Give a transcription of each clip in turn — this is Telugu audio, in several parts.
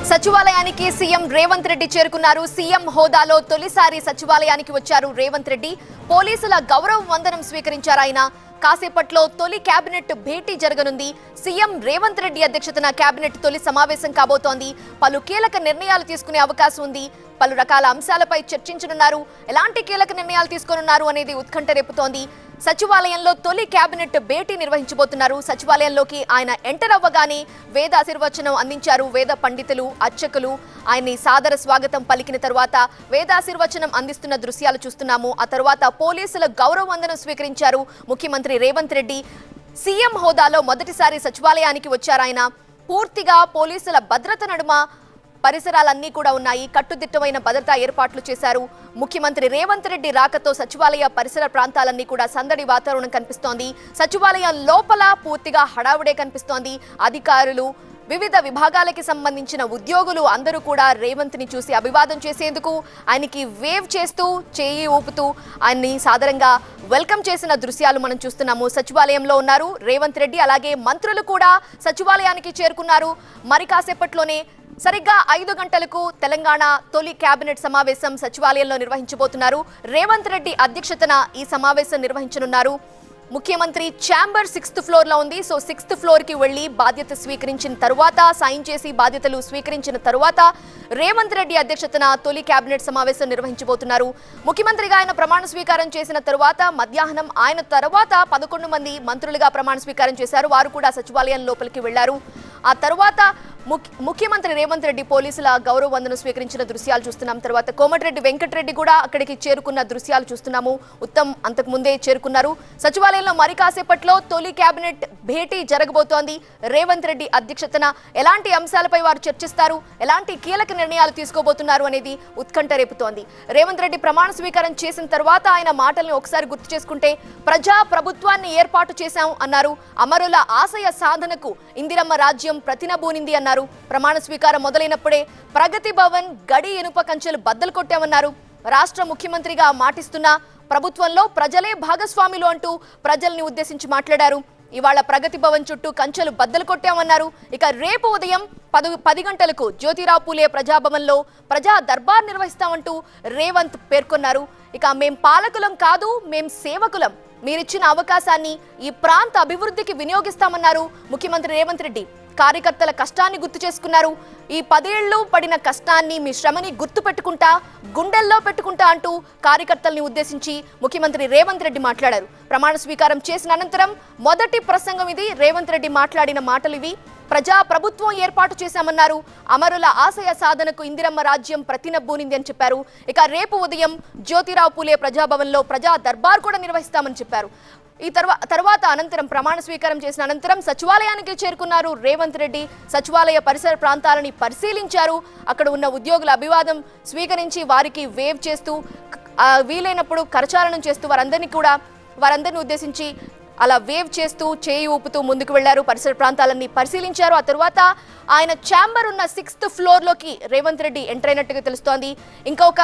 సచివాలయానికి సీఎం రేవంత్ రెడ్డి చేరుకున్నారు సీఎం హోదాలో తొలిసారి సచివాలయానికి వచ్చారు రేవంత్ రెడ్డి పోలీసుల గౌరవ వందనం స్వీకరించారు ఆయన కాసేపట్లో తొలి కేబినెట్ భేటీ జరగనుంది సీఎం రేవంత్ రెడ్డి అధ్యక్షతన కేబినెట్ తొలి సమావేశం కాబోతోంది పలు కీలక నిర్ణయాలు తీసుకునే అవకాశం ఉంది పలు రకాల అంశాలపై చర్చించనున్నారు ఎలాంటి కీలక నిర్ణయాలు తీసుకోనున్నారు అనేది ఉత్కంఠ రేపుతోంది సచివాలయంలో తొలి కేబినెట్ భేటీ నిర్వహించబోతున్నారు సచివాలయంలోకి ఆయన ఎంటర్ అవ్వగానే వేద ఆశీర్వచనం అందించారు వేద పండితులు అర్చకులు ఆయన్ని సాదర స్వాగతం పలికిన తరువాత వేదాశీర్వచనం అందిస్తున్న దృశ్యాలు చూస్తున్నాము ఆ తరువాత పోలీసుల గౌరవ వందనం స్వీకరించారు ముఖ్యమంత్రి రేవంత్ రెడ్డి సీఎం హోదాలో మొదటిసారి సచివాలయానికి వచ్చారు ఆయన పూర్తిగా పోలీసుల భద్రత నడుమ పరిసరాలన్నీ కూడా ఉన్నాయి కట్టుదిట్టమైన భద్రతా ఏర్పాట్లు చేశారు ముఖ్యమంత్రి రేవంత్ రెడ్డి రాకతో సచివాలయ పరిసర ప్రాంతాలన్నీ కూడా సందడి వాతావరణం కనిపిస్తోంది సచివాలయం లోపల పూర్తిగా హడావుడే కనిపిస్తోంది అధికారులు వివిధ విభాగాలకి సంబంధించిన ఉద్యోగులు అందరూ కూడా రేవంత్ ని చూసి అభివాదం చేసేందుకు ఆయనకి వేవ్ చేస్తూ చేయి ఊపుతూ ఆయన్ని సాదరంగా వెల్కమ్ చేసిన దృశ్యాలు మనం చూస్తున్నాము సచివాలయంలో ఉన్నారు రేవంత్ రెడ్డి అలాగే మంత్రులు కూడా సచివాలయానికి చేరుకున్నారు మరి కాసేపట్లోనే సరిగ్గా ఐదు గంటలకు తెలంగాణ తొలి కేబినెట్ సమావేశం సచివాలయంలో నిర్వహించబోతున్నారు రేవంత్ రెడ్డి అధ్యక్షతన ఈ సమావేశం నిర్వహించనున్నారు ముఖ్యమంత్రి ఛాంబర్ సిక్స్త్ ఫ్లోర్ లో ఉంది సో సిక్స్త్ ఫ్లోర్ కి వెళ్లి బాధ్యత స్వీకరించిన తరువాత సైన్ చేసి బాధ్యతలు స్వీకరించిన తరువాత రేవంత్ రెడ్డి అధ్యక్షతన తొలి కేబినెట్ సమావేశం నిర్వహించబోతున్నారు ముఖ్యమంత్రిగా ఆయన ప్రమాణ స్వీకారం చేసిన తరువాత మధ్యాహ్నం ఆయన తరువాత పదకొండు మంది మంత్రులుగా ప్రమాణ స్వీకారం చేశారు వారు కూడా సచివాలయం లోపలికి వెళ్లారు ఆ తరువాత ముఖ్య- ముఖ్యమంత్రి రేవంత్ రెడ్డి పోలీసుల గౌరవ వందనం స్వీకరించిన దృశ్యాలు చూస్తున్నాం తర్వాత కోమటిరెడ్డి వెంకటరెడ్డి కూడా అక్కడికి చేరుకున్న దృశ్యాలు చూస్తున్నాము ఉత్తమ్ అంతకు ముందే చేరుకున్నారు సచివాలయంలో మరి కాసేపట్లో తొలి కేబినెట్ భేటీ జరగబోతోంది రేవంత్ రెడ్డి అధ్యక్షతన ఎలాంటి అంశాలపై వారు చర్చిస్తారు ఎలాంటి కీలక నిర్ణయాలు తీసుకోబోతున్నారు అనేది ఉత్కంఠ రేపుతోంది రేవంత్ రెడ్డి ప్రమాణ స్వీకారం చేసిన తర్వాత ఆయన మాటల్ని ఒకసారి గుర్తు చేసుకుంటే ప్రజా ప్రభుత్వాన్ని ఏర్పాటు చేశాం అన్నారు అమరుల ఆశయ సాధనకు ఇందిరమ్మ రాజ్యం ప్రతినబూనింది అన్నారు ప్రమాణ స్వీకారం మొదలైనప్పుడే ప్రగతి భవన్ గడి ఇనుప కంచెలు బద్దలు కొట్టామన్నారు రాష్ట్ర ముఖ్యమంత్రిగా మాటిస్తున్న ప్రభుత్వంలో ప్రజలే భాగస్వాములు అంటూ ప్రజల్ని ఉద్దేశించి మాట్లాడారు ఇవాళ ప్రగతి భవన్ చుట్టూ కంచెలు బద్దలు కొట్టామన్నారు ఇక రేపు ఉదయం పదు పది గంటలకు జ్యోతిరావు పూలే ప్రజాభవన్లో ప్రజా దర్బార్ నిర్వహిస్తామంటూ రేవంత్ పేర్కొన్నారు ఇక మేం పాలకులం కాదు మేం సేవకులం మీరిచ్చిన అవకాశాన్ని ఈ ప్రాంత అభివృద్ధికి వినియోగిస్తామన్నారు ముఖ్యమంత్రి రేవంత్ రెడ్డి కార్యకర్తల కష్టాన్ని గుర్తు చేసుకున్నారు ఈ పదేళ్లు పడిన కష్టాన్ని మీ శ్రమని గుర్తు పెట్టుకుంటా గుండెల్లో పెట్టుకుంటా అంటూ కార్యకర్తల్ని ఉద్దేశించి ముఖ్యమంత్రి రేవంత్ రెడ్డి మాట్లాడారు ప్రమాణ స్వీకారం చేసిన అనంతరం మొదటి ప్రసంగం ఇది రేవంత్ రెడ్డి మాట్లాడిన మాటలు ఇవి ప్రజా ప్రభుత్వం ఏర్పాటు చేశామన్నారు అమరుల ఆశయ సాధనకు ఇందిరమ్మ రాజ్యం ప్రతినబ్బూనింది అని చెప్పారు ఇక రేపు ఉదయం జ్యోతిరావు పూలే ప్రజాభవన్లో ప్రజా దర్బార్ కూడా నిర్వహిస్తామని చెప్పారు ఈ తర్వా తర్వాత అనంతరం ప్రమాణ స్వీకారం చేసిన అనంతరం సచివాలయానికి చేరుకున్నారు రేవంత్ రెడ్డి సచివాలయ పరిసర ప్రాంతాలని పరిశీలించారు అక్కడ ఉన్న ఉద్యోగుల అభివాదం స్వీకరించి వారికి వేవ్ చేస్తూ ఆ, వీలైనప్పుడు కరచాలనం చేస్తూ వారందరినీ కూడా వారందరిని ఉద్దేశించి అలా వేవ్ చేస్తూ చేయి ఊపుతూ ముందుకు వెళ్లారు పరిసర ప్రాంతాలన్నీ పరిశీలించారు ఆ తర్వాత ఆయన ఛాంబర్ ఉన్న సిక్స్త్ ఫ్లోర్ లోకి రేవంత్ రెడ్డి ఎంటర్ అయినట్టుగా తెలుస్తోంది ఇంకొక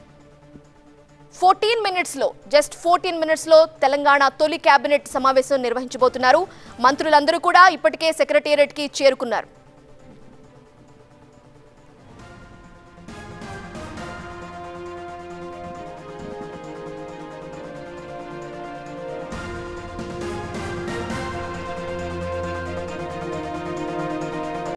ఫోర్టీన్ మినిట్స్లో జస్ట్ ఫోర్టీన్ మినిట్స్లో తెలంగాణ తొలి కేబినెట్ సమావేశం నిర్వహించబోతున్నారు మంత్రులందరూ కూడా ఇప్పటికే సెక్రటేరియట్కి చేరుకున్నారు